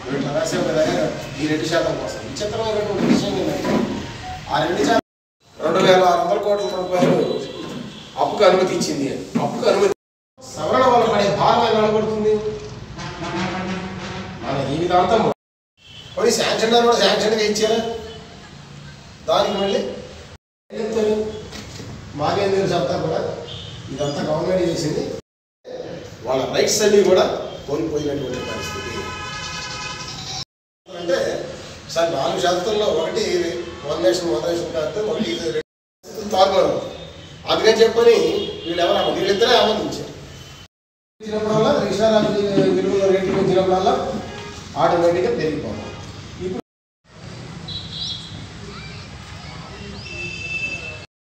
నువ్వు ఇట్లా రాసావు కదా ఈ రెండు శాతం కోసం విచిత్రమైనటువంటి విషయం ఏంటంటే ఆ రెండు శాతం రెండు వేల ఆరు వందల కోట్ల రూపాయలు అప్పుకు అనుమతి ఇచ్చింది అని. అప్పుకు అనుమతి సవరణ వల్ల పడే భారం ఎలా నిలబడుతుంది మన జీవితాంతం పోయి శాంక్షన్ కూడా శాంక్షన్గా ఇచ్చారా దానికి మళ్ళీ ఏం చెప్తారు మాకేం తెలుసు అంతా కూడా ఇదంతా గవర్నమెంట్ చేసింది వాళ్ళ రైట్స్ అన్ని కూడా కోల్పోయినటువంటి పరిస్థితి అంటే సార్ నాలుగు షరతుల్లో ఒకటి one nation one ration card ఒకటి ఇది రెండు తాగుతారు అందుకని చెప్పని వీళ్ళు ఎవరు అమ్మ వీళ్ళిద్దరే ఆమోదించారు ఇచ్చినప్పుడల్లా రిక్షా విలువల రేట్లు పెంచినప్పుడల్లా ఆటోమేటిక్గా పెరిగిపోతాం